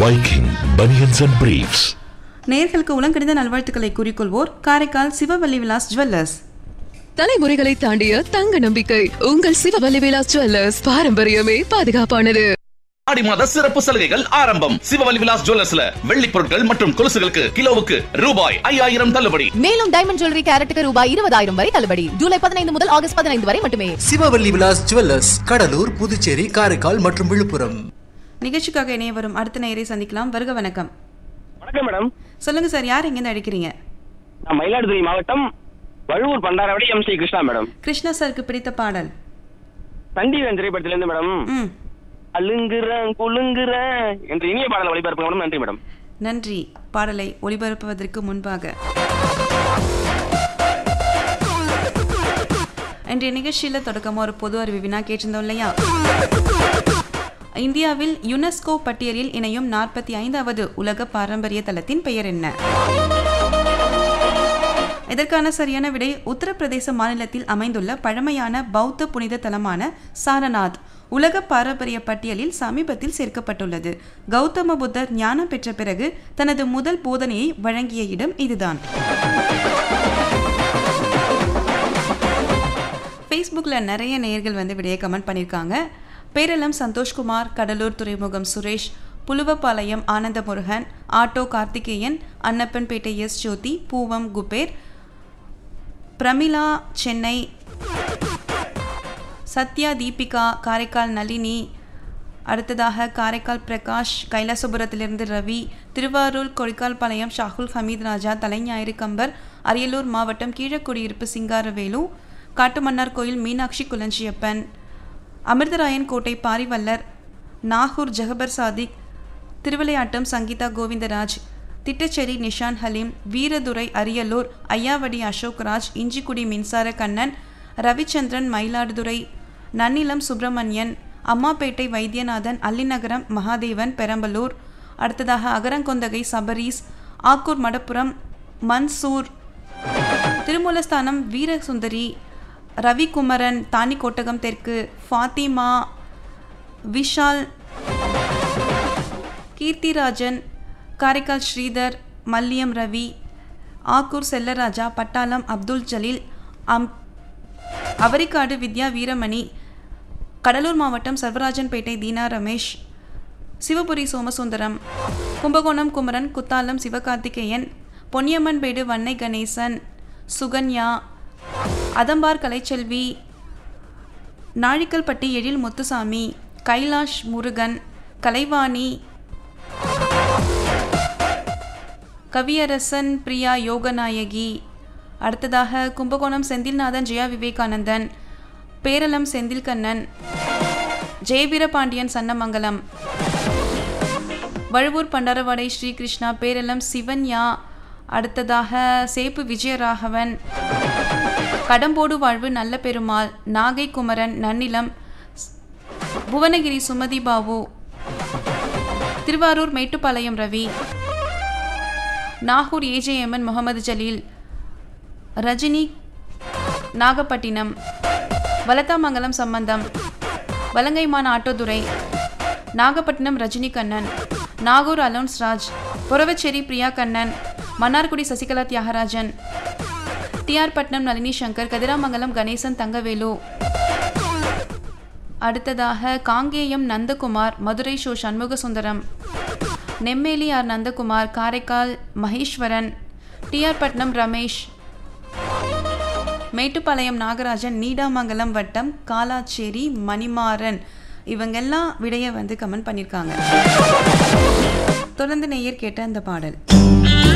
Viking Bunions and Briefs. நேர்களுக்கு உலங்கடிந்த நல்வாழ்த்துக்களை கூறிக்கொள்வோர் காரைக்கால் சிவவல்லி விலாஸ் ஜுவல்லர்ஸ் தலைமுறைகளை தாண்டிய தங்க நம்பிக்கை உங்கள் சிவவல்லி விலாஸ் ஜுவல்லர்ஸ் பாரம்பரியமே பாதுகாப்பானது ஆடி மாத சிறப்பு சலுகைகள் ஆரம்பம் சிவவலி விலாஸ் ஜுவல்லர்ஸ்ல வெள்ளி பொருட்கள் மற்றும் கொலுசுகளுக்கு கிலோவுக்கு ரூபாய் ஐயாயிரம் தள்ளுபடி மேலும் டைமண்ட் ஜுவல்லரி கேரட்டுக்கு ரூபாய் இருபதாயிரம் வரை தள்ளுபடி ஜூலை பதினைந்து முதல் ஆகஸ்ட் பதினைந்து வரை மட்டுமே சிவவல்லி விலாஸ் ஜுவல்லர்ஸ் கடலூர் புதுச்சேரி காரைக்கால் மற்றும் விழுப்புரம் நிகழ்ச்சிக்காக இணைய வரும் அடுத்த நேயரை சந்திக்கலாம் வருக வணக்கம் வணக்கம் மேடம் சொல்லுங்க சார் யார் எங்கேருந்து அழைக்கிறீங்க நான் மயிலாடுதுறை மாவட்டம் Vazhuvur Pandaravadi M C Krishna madam Krishna சாருக்கு பிடித்த பாடல் சண்டிவன் திரைப்படத்திலிருந்து மேடம் ம் அலுங்குறேன் குலுங்குறேன் என்று இனிய பாடல் ஒளிபரப்பு மேடம் நன்றி மேடம் நன்றி பாடலை ஒளிபரப்புவதற்கு முன்பாக இன்றைய நிகழ்ச்சியில் தொடக்கமாக ஒரு பொது அறிவு வினா கேட்டிருந்தோம் இல்லையா இந்தியாவில் யுனெஸ்கோ பட்டியலில் இணையும் நாற்பத்தி ஐந்தாவது உலக பாரம்பரிய தலத்தின் பெயர் என்ன இதற்கான சரியான விடை உத்தரப்பிரதேச மாநிலத்தில் அமைந்துள்ள பழமையான பௌத்த புனித தலமான சாரநாத் உலக பாரம்பரிய பட்டியலில் சமீபத்தில் சேர்க்கப்பட்டுள்ளது கௌதம புத்தர் ஞானம் பெற்ற பிறகு தனது முதல் போதனையை வழங்கிய இடம் இதுதான் ஃபேஸ்புக்கில் நிறைய நேயர்கள் வந்து விடையை கமெண்ட் பண்ணியிருக்காங்க பேரளம் சந்தோஷ்குமார் கடலூர் துறைமுகம் சுரேஷ் புலுவப்பாளையம் ஆனந்த முருகன் ஆட்டோ கார்த்திகேயன் அன்னப்பன்பேட்டை எஸ் ஜோதி பூவம் குபேர் பிரமிளா சென்னை சத்யா தீபிகா காரைக்கால் நளினி அடுத்ததாக காரைக்கால் பிரகாஷ் கைலாசபுரத்திலிருந்து ரவி திருவாரூர் கொடிக்கால்பாளையம் ஷாகுல் ஹமீத் ராஜா தலைஞாயிறு கம்பர் அரியலூர் மாவட்டம் கீழக்குடியிருப்பு சிங்காரவேலு காட்டுமன்னார் கோயில் மீனாட்சி குலஞ்சியப்பன் அமிர்தராயன் கோட்டை பாரிவல்லர் நாகூர் ஜஹபர் சாதிக் திருவிளையாட்டம் சங்கீதா கோவிந்தராஜ் திட்டச்சேரி நிஷான் ஹலீம் வீரதுரை அரியலூர் ஐயாவடி அசோக்ராஜ் இஞ்சிக்குடி மின்சார கண்ணன் ரவிச்சந்திரன் மயிலாடுதுறை நன்னிலம் சுப்பிரமணியன் அம்மாப்பேட்டை வைத்தியநாதன் அல்லிநகரம் மகாதேவன் பெரம்பலூர் அடுத்ததாக அகரங்கொந்தகை சபரீஸ் ஆக்கூர் மடப்புரம் மன்சூர் திருமூலஸ்தானம் வீரசுந்தரி ரவிக்குமரன் தானிக்கோட்டகம் தெற்கு ஃபாத்திமா விஷால் கீர்த்திராஜன் காரைக்கால் ஸ்ரீதர் மல்லியம் ரவி ஆக்கூர் செல்லராஜா பட்டாளம் அப்துல் ஜலீல் அம் அவரிக்காடு வித்யா வீரமணி கடலூர் மாவட்டம் சர்வராஜன்பேட்டை தீனா ரமேஷ் சிவபுரி சோமசுந்தரம் கும்பகோணம் குமரன் குத்தாலம் சிவகார்த்திகேயன் பொன்னியம்மன்பேடு வன்னை கணேசன் சுகன்யா அதம்பார் கலைச்செல்வி நாழிக்கல்பட்டி எழில் முத்துசாமி கைலாஷ் முருகன் கலைவாணி கவியரசன் பிரியா யோகநாயகி அடுத்ததாக கும்பகோணம் செந்தில்நாதன் ஜெயா விவேகானந்தன் பேரளம் செந்தில்கண்ணன் ஜெயவீரபாண்டியன் சன்னமங்கலம் வழுவூர் பண்டாரவாடை ஸ்ரீகிருஷ்ணா பேரளம் சிவன்யா அடுத்ததாக சேப்பு விஜயராகவன் கடம்போடு வாழ்வு நல்ல பெருமாள் நாகை குமரன் நன்னிலம் புவனகிரி சுமதி பாபு திருவாரூர் மேட்டுப்பாளையம் ரவி நாகூர் ஏஜேஎம்என் முகமது ஜலீல் ரஜினி நாகப்பட்டினம் வலத்தாமங்கலம் சம்பந்தம் வலங்கைமான் ஆட்டோதுரை நாகப்பட்டினம் ரஜினி கண்ணன் நாகூர் அலோன்ஸ் ராஜ் புறவச்சேரி பிரியா கண்ணன் மன்னார்குடி சசிகலா தியாகராஜன் டிஆர் பட்னம் நளினி சங்கர் கதிராமங்கலம் கணேசன் தங்கவேலு அடுத்ததாக Kangeyam Nandakumar Madurai show Shanmuga Sundaram Nemmeli R Nandakumar Karaikal Maheswaran TR Patnam Ramesh Mettupalayam Nagarajan Needamangalam வட்டம் காலாச்சேரி மணிமாறன் இவங்கெல்லாம் விடைய வந்து கமெண்ட் பண்ணியிருக்காங்க தொடர்ந்து நேயர் கேட்ட அந்த பாடல்